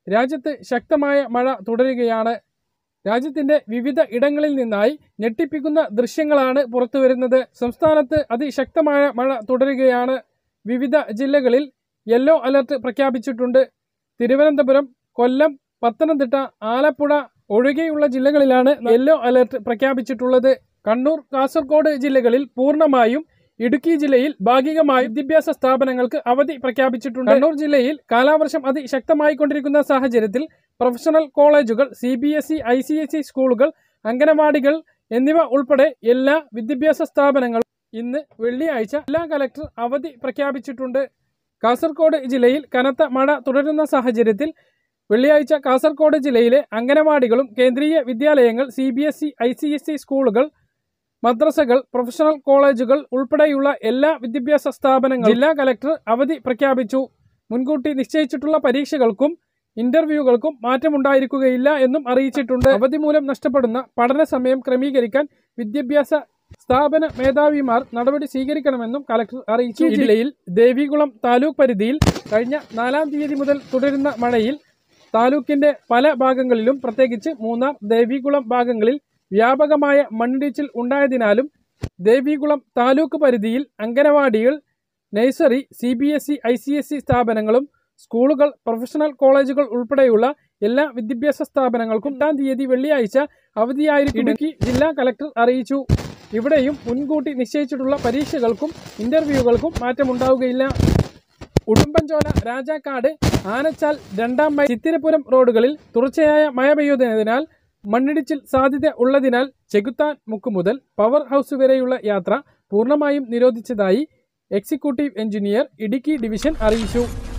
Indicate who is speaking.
Speaker 1: രാജ്യത്ത് ശക്തമായ മഴ തുടരുകയാണ് രാജ്യത്തിന്റെ വിവിധ ഇടങ്ങളിൽ നിന്നായി ഞെട്ടിപ്പിക്കുന്ന ദൃശ്യങ്ങളാണ് പുറത്തുവരുന്നത് സംസ്ഥാനത്ത് അതിശക്തമായ മഴ തുടരുകയാണ് വിവിധ ജില്ലകളിൽ യെല്ലോ അലർട്ട് പ്രഖ്യാപിച്ചിട്ടുണ്ട് തിരുവനന്തപുരം കൊല്ലം പത്തനംതിട്ട ആലപ്പുഴ ഒഴികെയുള്ള ജില്ലകളിലാണ് യെല്ലോ അലർട്ട് പ്രഖ്യാപിച്ചിട്ടുള്ളത് കണ്ണൂർ കാസർഗോഡ് ജില്ലകളിൽ പൂർണ്ണമായും ഇടുക്കി ജില്ലയിൽ ഭാഗികമായി വിദ്യാഭ്യാസ സ്ഥാപനങ്ങൾക്ക് അവധി പ്രഖ്യാപിച്ചിട്ടുണ്ട് കണ്ണൂർ ജില്ലയിൽ കാലാവർഷം അതിശക്തമായി കൊണ്ടിരിക്കുന്ന സാഹചര്യത്തിൽ പ്രൊഫഷണൽ കോളേജുകൾ C B S E I C S E സ്കൂളുകൾ അംഗനവാടികൾ എന്നിവ ഉൾപ്പെടെ എല്ലാ വിദ്യാഭ്യാസ സ്ഥാപനങ്ങളും ഇന്ന് വെള്ളിയാഴ്ച ജില്ലാ കലക്ടർ അവധി പ്രഖ്യാപിച്ചിട്ടുണ്ട് കാസർഗോഡ് ജില്ലയിൽ കനത്ത മഴ തുടരുന്ന സാഹചര്യത്തിൽ വെള്ളിയാഴ്ച കാസർഗോഡ് ജില്ലയിലെ അംഗനവാടികളും കേന്ദ്രീയ വിദ്യാലയങ്ങൾ C B S E I C S E സ്കൂളുകൾ മദ്രസകൾ പ്രൊഫഷണൽ കോളേജുകൾ ഉൾപ്പെടെയുള്ള എല്ലാ വിദ്യാഭ്യാസ സ്ഥാപനങ്ങളും ജില്ലാ കലക്ടർ അവധി പ്രഖ്യാപിച്ചു മുൻകൂട്ടി നിശ്ചയിച്ചിട്ടുള്ള പരീക്ഷകൾക്കും ഇന്റർവ്യൂകൾക്കും മാറ്റമുണ്ടായിരിക്കുകയില്ല എന്നും അറിയിച്ചിട്ടുണ്ട് അവധി മൂലം നഷ്ടപ്പെടുന്ന പഠന സമയം ക്രമീകരിക്കാൻ വിദ്യാഭ്യാസ സ്ഥാപന മേധാവിമാർ നടപടി സ്വീകരിക്കണമെന്നും കലക്ടർ അറിയിച്ചു ഈ ജില്ലയിൽ ദേവികുളം താലൂക്ക് പരിധിയിൽ കഴിഞ്ഞ നാലാം തീയതി മുതൽ തുടരുന്ന മഴയിൽ താലൂക്കിന്റെ പല ഭാഗങ്ങളിലും പ്രത്യേകിച്ച് മൂന്നാർ ദേവികുളം ഭാഗങ്ങളിൽ വ്യാപകമായ മണ്ണിടിച്ചിൽ ഉണ്ടായതിനാലും ദേവികുളം താലൂക്ക് പരിധിയിൽ അംഗനവാടികൾ nursery C B S E I C S E സ്ഥാപനങ്ങളും സ്കൂളുകൾ പ്രൊഫഷണൽ കോളേജുകൾ ഉൾപ്പെടെയുള്ള എല്ലാ വിദ്യാഭ്യാസ സ്ഥാപനങ്ങൾക്കും എട്ടാം തീയതി വെള്ളിയാഴ്ച അവധിയായിരിക്കും ഇടുക്കി ജില്ലാ കലക്ടർ അറിയിച്ചു ഇവിടെയും മുൻകൂട്ടി നിശ്ചയിച്ചിട്ടുള്ള പരീക്ഷകൾക്കും ഇന്റർവ്യൂകൾക്കും മാറ്റമുണ്ടാവുകയില്ല ഉടുമ്പൻചോല രാജാക്കാട് ആനച്ചാൽ രണ്ടാം മൈൽ ചിത്തിരപുരം റോഡുകളിൽ തുടർച്ചയായ മഴ പെയ്യുന്നതിനാൽ മണ്ണിടിച്ചിൽ സാധ്യത ഉള്ളതിനാൽ ചെകുത്താൻ മുക്ക് മുതൽ പവർ ഹൗസ് വരെയുള്ള യാത്ര പൂർണ്ണമായും നിരോധിച്ചതായി എക്സിക്യൂട്ടീവ് എഞ്ചിനീയർ ഇടുക്കി ഡിവിഷൻ അറിയിച്ചു